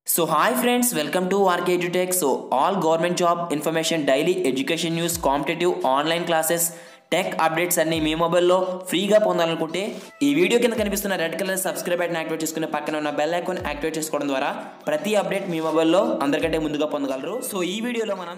so hi friends welcome to RK Edutech so all government job information daily education news competitive online classes tech updates అన్ని మీ మొబైల్లో ఫ్రీగా పొందాలనుకుంటే ఈ video కింద కనిపిస్తున్న red colour subscribe button activate చేసుకుని పక్కన ఉన్న బెల్ ఐకాన్ యాక్టివేట్ చేసుకోవడం ద్వారా ప్రతి అప్డేట్ మీ మొబైల్లో అందరికంటే ముందుగా పొందగలరు సో ఈ వీడియోలో మనం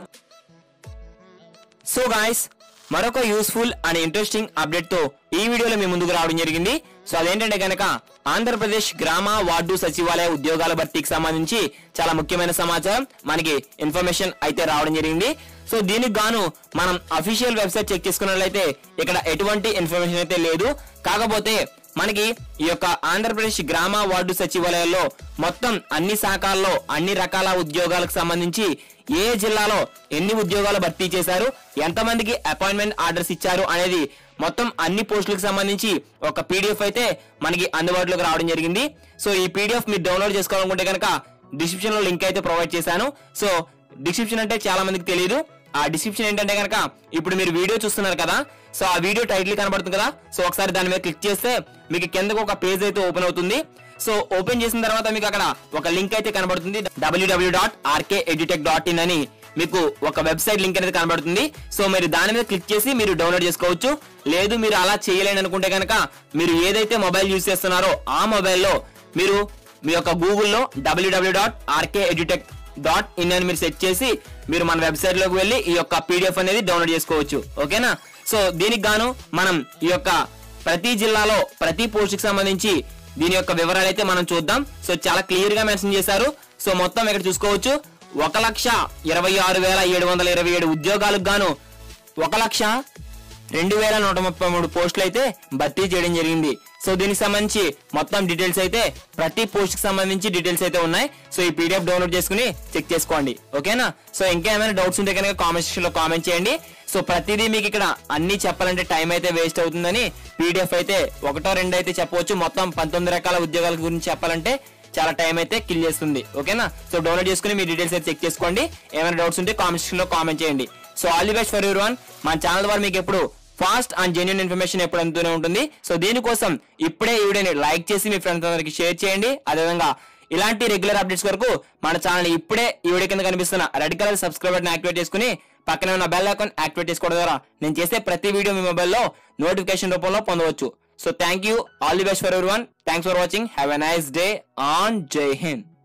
సో గాయస్ మరొక యూస్ఫుల్ అండ్ ఇంట్రెస్టింగ్ అప్డేట్ తో ఈ వీడియోలో మీ ముందుకు రావడం జరిగింది సో అదేంటంటే కనుక ఆంధ్రప్రదేశ్ గ్రామ వార్డు సచివాలయ ఉద్యోగాల భర్తీకి సంబంధించి చాలా ముఖ్యమైన సమాచారం మనకి ఇన్ఫర్మేషన్ అయితే రావడం జరిగింది సో దీనికి గాను మనం అఫీషియల్ వెబ్సైట్ చెక్ చేసుకున్నట్లయితే ఇక్కడ ఎటువంటి ఇన్ఫర్మేషన్ అయితే లేదు కాకపోతే మనకి ఈ యొక్క ఆంధ్రప్రదేశ్ గ్రామ వార్డు సచివాలయాల్లో మొత్తం అన్ని శాఖల్లో అన్ని రకాల ఉద్యోగాలకు సంబంధించి ఏ జిల్లాలో ఎన్ని ఉద్యోగాలు భర్తీ చేశారు ఎంతమందికి అపాయింట్మెంట్ ఆర్డర్స్ ఇచ్చారు అనేది మొత్తం అన్ని పోస్టులకు సంబంధించి ఒక పీడిఎఫ్ అయితే మనకి అందుబాటులోకి రావడం జరిగింది సో ఈ పీడిఎఫ్ మీరు డౌన్లోడ్ చేసుకోవాలనుకుంటే కనుక డిస్క్రిప్షన్ లో లింక్ అయితే ప్రొవైడ్ చేశాను సో డిస్క్రిప్షన్ అంటే చాలా మందికి తెలియదు ఆ డిస్క్రిప్షన్ ఏంటంటే కనుక ఇప్పుడు మీరు వీడియో చూస్తున్నారు కదా సో ఆ వీడియో టైటిల్ కనబడుతుంది కదా సో ఒకసారి దాని మీద క్లిక్ చేస్తే మీకు కిందకు ఒక పేజ్ అయితే ఓపెన్ అవుతుంది సో ఓపెన్ చేసిన తర్వాత మీకు అక్కడ ఒక లింక్ అయితే కనబడుతుంది W W dot R K edutech dot in అని మీకు ఒక వెబ్సైట్ లింక్ అనేది కనబడుతుంది సో మీరు దాని మీద క్లిక్ చేసి మీరు డౌన్లోడ్ చేసుకోవచ్చు లేదు మీరు అలా చేయలేని అనుకుంటే కనుక మీరు ఏదైతే మొబైల్ యూస్ చేస్తున్నారో ఆ మొబైల్లో మీరు మీ యొక్క గూగుల్లో W W dot R K edutech dot in అని మీరు సెట్ చేసి మీరు మన వెబ్సైట్ లోకి వెళ్ళి ఈ యొక్క పీడిఎఫ్ అనేది డౌన్లోడ్ చేసుకోవచ్చు ఓకేనా సో దీనికి గాను మనం ఈ యొక్క ప్రతి జిల్లాలో ప్రతి పోస్ట్ కి సంబంధించి దీని యొక్క వివరాలు అయితే మనం చూద్దాం సో చాలా క్లియర్ గా మెన్షన్ చేశారు సో మొత్తం ఇక్కడ చూసుకోవచ్చు ఒక లక్ష ఇరవై ఆరు వేల ఏడు వందల ఇరవై ఏడు ఉద్యోగాలకు గాను ఒక లక్ష రెండు వేల నూట ముప్పై మూడు పోస్టులు అయితే భర్తీ చేయడం జరిగింది సో దీనికి సంబంధించి మొత్తం డీటెయిల్స్ అయితే ప్రతి పోస్ట్ కి సంబంధించి డీటెయిల్స్ అయితే ఉన్నాయి సో ఈ పీడిఎఫ్ డౌన్లోడ్ చేసుకుని చెక్ చేసుకోండి ఓకేనా సో ఇంకా ఏమైనా డౌట్స్ ఉంటే కనుక కామెంట్ సెక్షన్ లో కామెంట్ చేయండి సో ప్రతిదీ మీకు ఇక్కడ అన్ని చెప్పాలంటే టైం అయితే వేస్ట్ అవుతుందని పీడిఎఫ్ అయితే ఒకటో రెండు అయితే చెప్పవచ్చు మొత్తం పంతొమ్మిది రకాల ఉద్యోగాల గురించి చెప్పాలంటే చాలా టైం అయితే కిల్ చేస్తుంది ఓకేనా సో డౌన్లోడ్ చేసుకుని మీ డీటెయిల్స్ అయితే చెక్ చేసుకోండి ఏమైనా డౌట్స్ ఉంటే కామెంట్ సెక్షన్ లో కామెంట్ చేయండి so all the best for every one మన ఛానల్ ద్వారా మీకు ఎప్పుడు ఫాస్ట్ అండ్ జెన్యున్ ఇన్ఫర్మేషన్ ఎప్పుడు అందుతూనే ఉంటుంది సో దీనికోసం ఇప్పుడే ఈ వీడియోని లైక్ చేసి మీ ఫ్రెండ్స్ అందరికి షేర్ చేయండి అదేవిధంగా ఇలాంటి రెగ్యులర్ అప్డేట్స్ వరకు మన ఛానల్ ఇప్పుడే ఈ వీడియో కింద కనిపిస్తున్న red colour subscribe button activate చేసుకుని పక్కనే ఉన్న బెల్ ఐకాన్ యాక్టివేట్ చేసుకోవడం ద్వారా నేను చేసే ప్రతి వీడియో మీ మొబైల్లో నోటిఫికేషన్ రూపంలో పొందవచ్చు so thank you all the best for every one thanks for watching have a nice day on జై హింద్